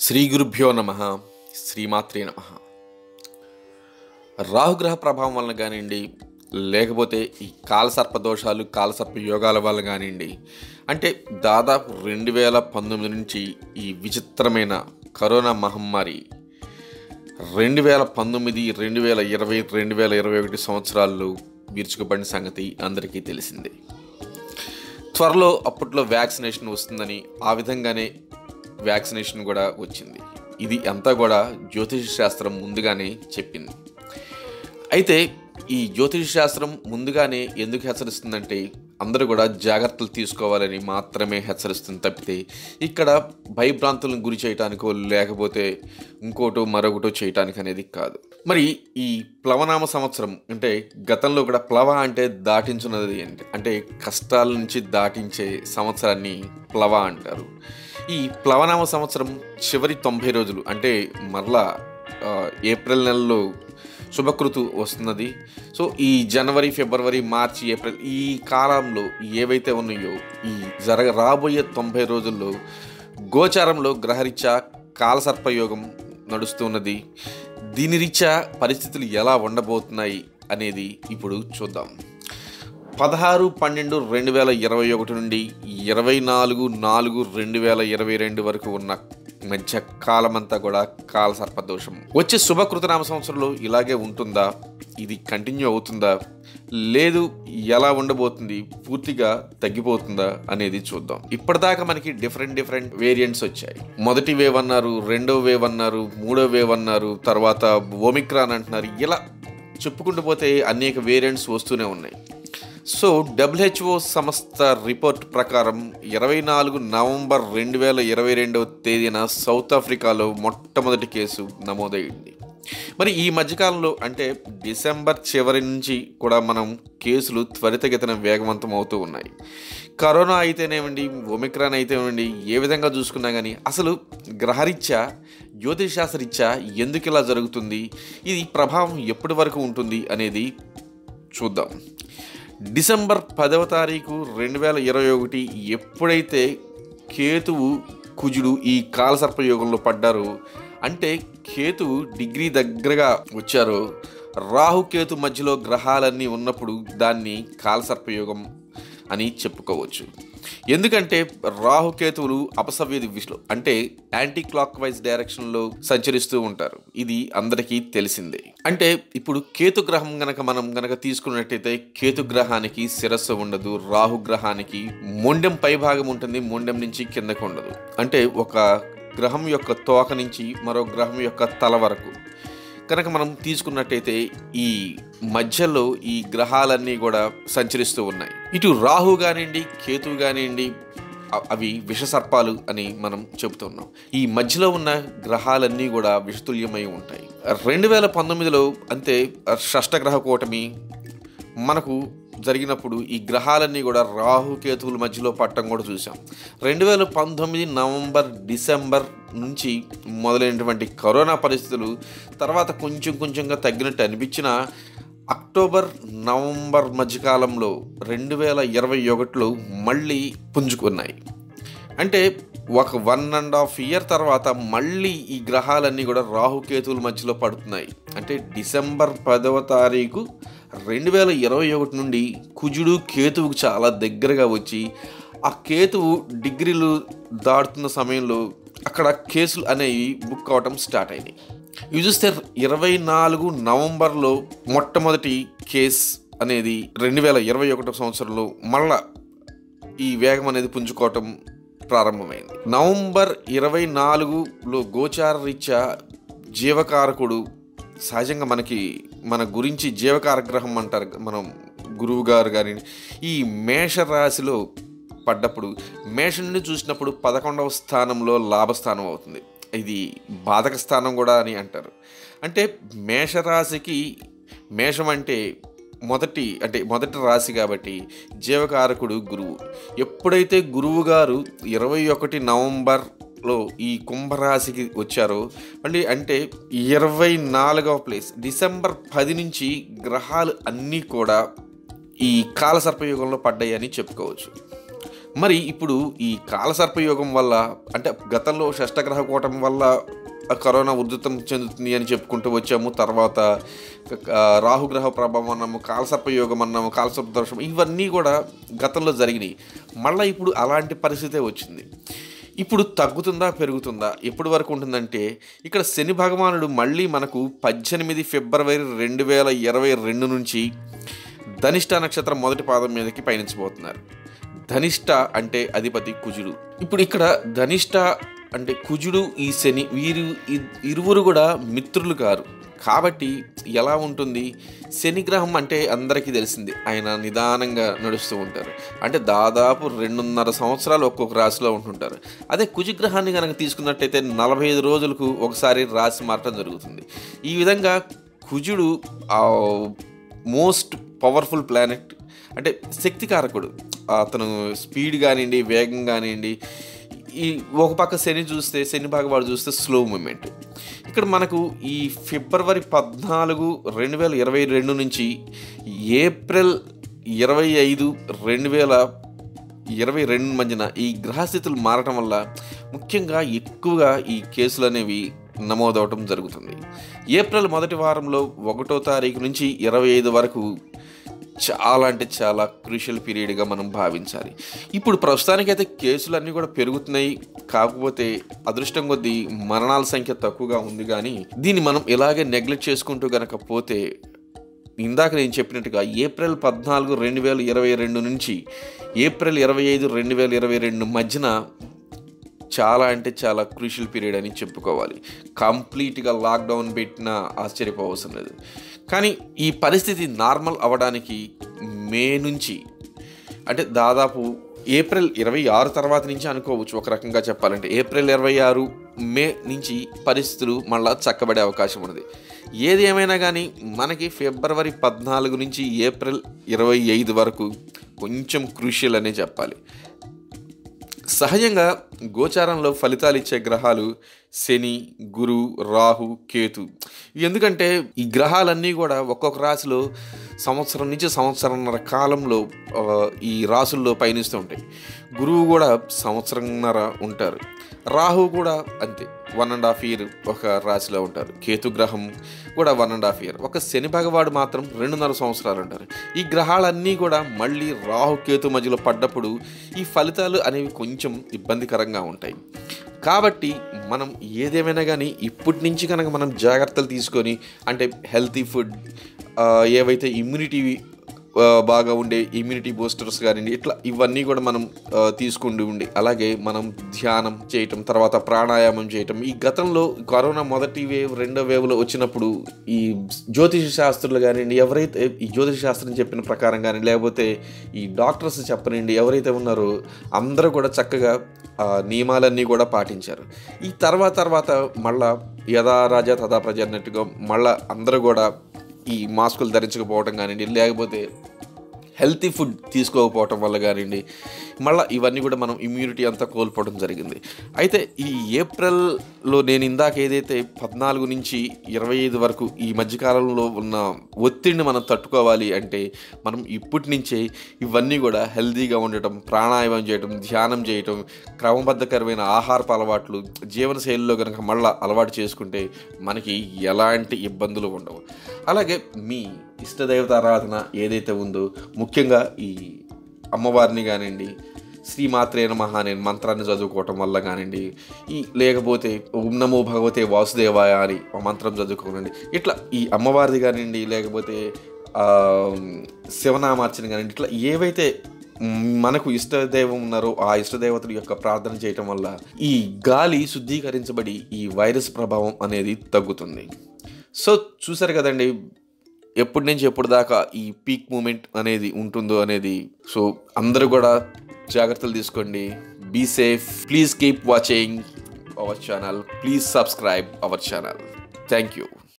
శ్రీ గురుభ్యో నమ శ్రీమాత్రే నమ రాహుగ్రహ ప్రభావం వలన కానివ్వండి లేకపోతే ఈ కాలసర్ప దోషాలు కాలసర్ప యోగాల వల్ల కానివ్వండి అంటే దాదాపు రెండు వేల పంతొమ్మిది నుంచి ఈ విచిత్రమైన కరోనా మహమ్మారి రెండు వేల పంతొమ్మిది రెండు వేల ఇరవై రెండు వేల ఇరవై ఒకటి సంవత్సరాల్లో విరుచుకుపడిన సంగతి అందరికీ తెలిసిందే త్వరలో అప్పట్లో వ్యాక్సినేషన్ వస్తుందని ఆ విధంగానే వ్యాక్సినేషన్ కూడా వచ్చింది ఇది అంతా కూడా జ్యోతిష శాస్త్రం ముందుగానే చెప్పింది అయితే ఈ జ్యోతిష శాస్త్రం ముందుగానే ఎందుకు హెచ్చరిస్తుందంటే అందరూ కూడా జాగ్రత్తలు తీసుకోవాలని మాత్రమే హెచ్చరిస్తుంది తప్పితే ఇక్కడ భయభ్రాంతులను గురి చేయటానికో లేకపోతే ఇంకోటో మరొకటో చేయటానికి అనేది కాదు మరి ఈ ప్లవనామ సంవత్సరం అంటే గతంలో కూడా ప్లవ అంటే దాటించున్నది అంటే అంటే కష్టాల నుంచి దాటించే సంవత్సరాన్ని ప్లవ అంటారు ఈ ప్లవనామ సంవత్సరం చివరి తొంభై రోజులు అంటే మరలా ఆ, ఏప్రిల్ నెలలో శుభకృతు వస్తున్నది సో ఈ జనవరి ఫిబ్రవరి మార్చి ఏప్రిల్ ఈ కాలంలో ఏవైతే ఉన్నాయో ఈ జరగ రాబోయే తొంభై రోజుల్లో గోచారంలో గ్రహరీత్యా కాలసర్పయోగం నడుస్తున్నది దీని రీత్యా పరిస్థితులు ఎలా ఉండబోతున్నాయి అనేది ఇప్పుడు చూద్దాం పదహారు పన్నెండు రెండు వేల ఇరవై ఒకటి నుండి ఇరవై నాలుగు నాలుగు రెండు వేల ఇరవై రెండు వరకు ఉన్న మధ్య కాలమంతా కూడా కాల సర్పదోషం వచ్చే శుభకృతనామ సంవత్సరంలో ఇలాగే ఉంటుందా ఇది కంటిన్యూ అవుతుందా లేదు ఎలా ఉండబోతుంది పూర్తిగా తగ్గిపోతుందా అనేది చూద్దాం ఇప్పటిదాకా మనకి డిఫరెంట్ డిఫరెంట్ వేరియంట్స్ వచ్చాయి మొదటి వేవ్ అన్నారు రెండో వేవ్ అన్నారు మూడో వేవ్ అన్నారు తర్వాత ఓమిక్రాన్ అంటున్నారు ఇలా చెప్పుకుంటూ పోతే అనేక వేరియంట్స్ వస్తూనే ఉన్నాయి సో డబ్ల్యూహెచ్ఓ సంస్థ రిపోర్ట్ ప్రకారం ఇరవై నాలుగు నవంబర్ రెండు వేల ఇరవై రెండవ తేదీన సౌత్ ఆఫ్రికాలో మొట్టమొదటి కేసు నమోదైంది మరి ఈ మధ్యకాలంలో అంటే డిసెంబర్ చివరి నుంచి కూడా మనం కేసులు త్వరితగతిన వేగవంతం అవుతూ ఉన్నాయి కరోనా అయితేనేమండి ఒమిక్రాన్ అయితేనేమండి ఏ విధంగా చూసుకున్నా కానీ అసలు గ్రహరీత్యా జ్యోతిషాస్త్రరీత్యా ఎందుకు ఇలా జరుగుతుంది ఇది ప్రభావం ఎప్పటి వరకు ఉంటుంది అనేది చూద్దాం డిసెంబర్ పదవ తారీఖు రెండు వేల ఇరవై ఒకటి ఎప్పుడైతే కేతువు కుజుడు ఈ కాలసర్పయోగంలో పడ్డారో అంటే కేతువు డిగ్రీ దగ్గరగా వచ్చారో రాహుకేతు మధ్యలో గ్రహాలన్నీ ఉన్నప్పుడు దాన్ని కాలసర్పయోగం అని చెప్పుకోవచ్చు ఎందుకంటే రాహుకేతువులు అపసవ్య దిశలో అంటే యాంటీ క్లాక్ వైజ్ డైరెక్షన్లో సంచరిస్తూ ఉంటారు ఇది అందరికీ తెలిసిందే అంటే ఇప్పుడు కేతు గ్రహం గనక మనం గనక తీసుకున్నట్టయితే కేతు గ్రహానికి శిరస్సు ఉండదు రాహు గ్రహానికి మొండెం పైభాగం ఉంటుంది మొండెం నుంచి కిందకు ఉండదు అంటే ఒక గ్రహం యొక్క తోక నుంచి మరో గ్రహం యొక్క తల వరకు కనుక మనం తీసుకున్నట్టయితే ఈ మధ్యలో ఈ గ్రహాలన్నీ కూడా సంచరిస్తూ ఉన్నాయి ఇటు రాహు కానివ్వండి కేతు కానివ్వండి అ- అవి విషసర్పాలు అని మనం చెబుతున్నాం ఈ మధ్యలో ఉన్న గ్రహాలన్నీ కూడా విషతుల్యమై ఉంటాయి రెండు వేల పంతొమ్మిదిలో అంతే షష్టగ్రహ కూటమి మనకు జరిగినప్పుడు ఈ గ్రహాలన్నీ కూడా రాహుకేతువుల మధ్యలో పట్టం కూడా చూసాం రెండు వేల పంతొమ్మిది నవంబర్ డిసెంబర్ నుంచి మొదలైనటువంటి కరోనా పరిస్థితులు తర్వాత కొంచెం కొంచెంగా తగ్గినట్టు అనిపించిన అక్టోబర్ నవంబర్ మధ్యకాలంలో రెండు వేల ఇరవై ఒకటిలో మళ్ళీ పుంజుకున్నాయి అంటే ఒక వన్ అండ్ హాఫ్ ఇయర్ తర్వాత మళ్ళీ ఈ గ్రహాలన్నీ కూడా రాహుకేతువుల మధ్యలో పడుతున్నాయి అంటే డిసెంబర్ పదవ తారీఖు రెండు వేల ఇరవై ఒకటి నుండి కుజుడు కేతువుకు చాలా దగ్గరగా వచ్చి ఆ కేతువు డిగ్రీలు దాటుతున్న సమయంలో అక్కడ కేసులు అనేవి బుక్ అవటం స్టార్ట్ అయినాయి ఇవి చూస్తే ఇరవై నాలుగు నవంబర్లో మొట్టమొదటి కేస్ అనేది రెండు వేల ఇరవై ఒకటో సంవత్సరంలో మళ్ళా ఈ వేగం అనేది పుంజుకోవటం ప్రారంభమైంది నవంబర్ ఇరవై నాలుగులో గోచార రీత్యా జీవకారకుడు సహజంగా మనకి మన గురించి జీవకార గ్రహం అంటారు మనం గురువు గారు కానీ ఈ మేష రాశిలో పడ్డప్పుడు మేషం నుండి చూసినప్పుడు పదకొండవ స్థానంలో లాభస్థానం అవుతుంది ఇది బాధక స్థానం కూడా అని అంటారు అంటే మేషరాశికి మేషం అంటే మొదటి అంటే మొదటి రాశి కాబట్టి జీవకారకుడు గురువు ఎప్పుడైతే గురువు గారు ఇరవై ఒకటి నవంబర్లో ఈ కుంభరాశికి వచ్చారో మళ్ళీ అంటే ఇరవై నాలుగవ ప్లేస్ డిసెంబర్ పది నుంచి గ్రహాలు అన్నీ కూడా ఈ కాలసర్పయుగంలో పడ్డాయి అని చెప్పుకోవచ్చు మరి ఇప్పుడు ఈ కాలసర్పయోగం వల్ల అంటే గతంలో షష్టగ్రహ కూటం వల్ల కరోనా ఉధృతం చెందుతుంది అని చెప్పుకుంటూ వచ్చాము తర్వాత ఆ, రాహుగ్రహ ప్రభావం అన్నాము కాలసర్పయోగం అన్నాము కాలసర్ప దోషం ఇవన్నీ కూడా గతంలో జరిగినాయి మళ్ళీ ఇప్పుడు అలాంటి పరిస్థితే వచ్చింది ఇప్పుడు తగ్గుతుందా పెరుగుతుందా ఎప్పటి వరకు ఉంటుందంటే ఇక్కడ శని భగవానుడు మళ్ళీ మనకు పద్దెనిమిది ఫిబ్రవరి రెండు వేల ఇరవై రెండు నుంచి ధనిష్ట నక్షత్రం మొదటి పాదం మీదకి పయనించబోతున్నారు ధనిష్ట అంటే అధిపతి కుజుడు ఇప్పుడు ఇక్కడ ధనిష్ట అంటే కుజుడు ఈ శని వీరు ఇ- ఇరువురు కూడా మిత్రులు కారు కాబట్టి ఎలా ఉంటుంది శని గ్రహం అంటే అందరికీ తెలిసింది ఆయన నిదానంగా నడుస్తూ ఉంటారు అంటే దాదాపు రెండున్నర సంవత్సరాలు ఒక్కొక్క రాశిలో ఉంటుంటారు అదే కుజగ్రహాన్ని కనుక తీసుకున్నట్టయితే నలభై ఐదు రోజులకు ఒకసారి రాశి మారటం జరుగుతుంది ఈ విధంగా కుజుడు మోస్ట్ పవర్ఫుల్ ప్లానెట్ అంటే శక్తికారకుడు అతను స్పీడ్ కానివ్వండి వేగం కానివ్వండి ఈ ఒక పక్క శని చూస్తే శని భాగవాడు చూస్తే స్లో మూమెంట్ ఇక్కడ మనకు ఈ ఫిబ్రవరి పద్నాలుగు రెండు వేల ఇరవై రెండు నుంచి ఏప్రిల్ ఇరవై ఐదు రెండు వేల ఇరవై రెండు మధ్యన ఈ గ్రహస్థితులు మారటం వల్ల ముఖ్యంగా ఎక్కువగా ఈ కేసులు అనేవి నమోదవటం జరుగుతుంది ఏప్రిల్ మొదటి వారంలో ఒకటో తారీఖు నుంచి ఇరవై ఐదు వరకు చాలా అంటే చాలా క్రూషియల్ పీరియడ్గా మనం భావించాలి ఇప్పుడు ప్రస్తుతానికైతే కేసులు అన్నీ కూడా పెరుగుతున్నాయి కాకపోతే అదృష్టం కొద్దీ మరణాల సంఖ్య తక్కువగా ఉంది కానీ దీన్ని మనం ఇలాగే నెగ్లెక్ట్ చేసుకుంటూ గనక పోతే ఇందాక నేను చెప్పినట్టుగా ఏప్రిల్ పద్నాలుగు రెండు వేల ఇరవై రెండు నుంచి ఏప్రిల్ ఇరవై ఐదు రెండు వేల ఇరవై రెండు మధ్యన చాలా అంటే చాలా క్రూషియల్ పీరియడ్ అని చెప్పుకోవాలి కంప్లీట్గా లాక్డౌన్ పెట్టినా ఆశ్చర్యపోవసరం లేదు కానీ ఈ పరిస్థితి నార్మల్ అవ్వడానికి మే నుంచి అంటే దాదాపు ఏప్రిల్ ఇరవై ఆరు తర్వాత నుంచి అనుకోవచ్చు ఒక రకంగా చెప్పాలంటే ఏప్రిల్ ఇరవై ఆరు మే నుంచి పరిస్థితులు మళ్ళా చక్కబడే అవకాశం ఉన్నది ఏది ఏమైనా కానీ మనకి ఫిబ్రవరి పద్నాలుగు నుంచి ఏప్రిల్ ఇరవై ఐదు వరకు కొంచెం క్రూషియల్ అనే చెప్పాలి సహజంగా గోచారంలో ఫలితాలు ఇచ్చే గ్రహాలు శని గురు రాహు కేతు ఇవి ఎందుకంటే ఈ గ్రహాలన్నీ కూడా ఒక్కొక్క రాశిలో సంవత్సరం నుంచి సంవత్సరంన్నర కాలంలో ఆ, ఈ రాసుల్లో పయనిస్తూ ఉంటాయి గురువు కూడా సంవత్సరంన్నర ఉంటారు రాహు కూడా అంతే వన్ అండ్ హాఫ్ ఇయర్ ఒక రాశిలో ఉంటారు కేతు గ్రహం కూడా వన్ అండ్ హాఫ్ ఇయర్ ఒక శని భగవాడు మాత్రం రెండున్నర సంవత్సరాలు అంటారు ఈ గ్రహాలన్నీ కూడా మళ్ళీ రాహు కేతు మధ్యలో పడ్డప్పుడు ఈ ఫలితాలు అనేవి కొంచెం ఇబ్బందికరంగా ఉంటాయి కాబట్టి మనం ఏదేమైనా కానీ ఇప్పటి నుంచి కనుక మనం జాగ్రత్తలు తీసుకొని అంటే హెల్తీ ఫుడ్ ఏవైతే ఇమ్యూనిటీ ఆ, బాగా ఉండే ఇమ్యూనిటీ బూస్టర్స్ కానివ్వండి ఇట్లా ఇవన్నీ కూడా మనం ఆ, తీసుకుంటూ ఉండి అలాగే మనం ధ్యానం చేయటం తర్వాత ప్రాణాయామం చేయటం ఈ గతంలో కరోనా మొదటి వేవ్ రెండో వేవ్లో వచ్చినప్పుడు ఈ జ్యోతిష శాస్త్రులు కానివ్వండి ఎవరైతే ఈ జ్యోతిష శాస్త్రం చెప్పిన ప్రకారం కానీ లేకపోతే ఈ డాక్టర్స్ చెప్పనండి ఎవరైతే ఉన్నారో అందరూ కూడా చక్కగా ఆ నియమాలన్నీ కూడా పాటించారు ఈ తర్వాత తర్వాత మళ్ళా యథా రాజా తథా ప్రజ అన్నట్టుగా మళ్ళా అందరూ కూడా ఈ మాస్కులు ధరించకపోవడం కానివ్వండి లేకపోతే హెల్తీ ఫుడ్ తీసుకోకపోవటం వల్ల కానివ్వండి మళ్ళీ ఇవన్నీ కూడా మనం ఇమ్యూనిటీ అంతా కోల్పోవడం జరిగింది అయితే ఈ ఏప్రిల్లో నేను ఇందాక ఏదైతే పద్నాలుగు నుంచి ఇరవై ఐదు వరకు ఈ మధ్యకాలంలో ఉన్న ఒత్తిడిని మనం తట్టుకోవాలి అంటే మనం ఇప్పటి నుంచే ఇవన్నీ కూడా హెల్తీగా ఉండటం ప్రాణాయామం చేయటం ధ్యానం చేయటం క్రమబద్ధకరమైన ఆహారపు అలవాట్లు జీవనశైలిలో కనుక మళ్ళీ అలవాటు చేసుకుంటే మనకి ఎలాంటి ఇబ్బందులు ఉండవు అలాగే మీ ఇష్టదేవత ఆరాధన ఏదైతే ఉందో ముఖ్యంగా ఈ అమ్మవారిని కానివ్వండి శ్రీమాత్రే నమః అనే మంత్రాన్ని చదువుకోవటం వల్ల కానివ్వండి ఈ లేకపోతే ఓం నమో భగవతే వాసుదేవాయ అని ఆ మంత్రం చదువుకోనండి ఇట్లా ఈ అమ్మవారిది కానివ్వండి లేకపోతే ఆ, శివనామార్చన కానివ్వండి ఇట్లా ఏవైతే మనకు ఇష్టదైవం ఉన్నారో ఆ ఇష్టదేవతల యొక్క ప్రార్థన చేయటం వల్ల ఈ గాలి శుద్ధీకరించబడి ఈ వైరస్ ప్రభావం అనేది తగ్గుతుంది సో చూసారు కదండి ఎప్పటి నుంచి ఎప్పుడు దాకా ఈ పీక్ మూమెంట్ అనేది ఉంటుందో అనేది సో అందరూ కూడా జాగ్రత్తలు తీసుకోండి be safe please keep watching our channel please subscribe our channel thank you